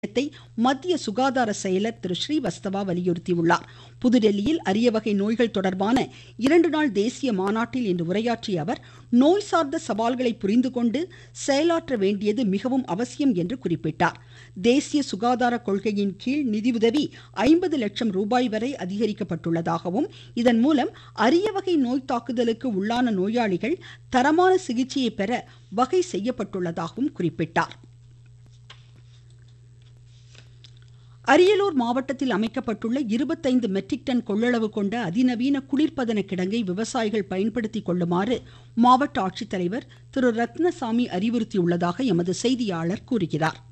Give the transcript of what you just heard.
த்தை மத்திய சுகாதார செயலர் திரு ஸ்ரீவஸ்தவா வலியுறுத்தியுள்ளார் புதுதில்லியில் அரிய வகை நோய்கள் தொடர்பான இரண்டு நாள் தேசிய மாநாட்டில் இன்று உரையாற்றிய அவர் நோய் சார்ந்த சவால்களை புரிந்து கொண்டு செயலாற்ற வேண்டியது மிகவும் அவசியம் என்று குறிப்பிட்டார் தேசிய சுகாதார கொள்கையின் கீழ் நிதியுதவி ஐம்பது லட்சம் ரூபாய் வரை அதிகரிக்கப்பட்டுள்ளதாகவும் இதன் மூலம் அரிய வகை நோய் தாக்குதலுக்கு உள்ளான நோயாளிகள் தரமான சிகிச்சையை பெற வகை செய்யப்பட்டுள்ளதாகவும் குறிப்பிட்டார் அரியலூர் மாவட்டத்தில் அமைக்கப்பட்டுள்ள இருபத்தைந்து மெட்ரிக் டன் கொள்ளளவு கொண்ட அதிநவீன குளிர்பதன கிடங்கை விவசாயிகள் பயன்படுத்திக் கொள்ளுமாறு மாவட்ட ஆட்சித்தலைவர் திரு ரத்னசாமி அறிவுறுத்தியுள்ளதாக எமது செய்தியாளர் கூறுகிறார்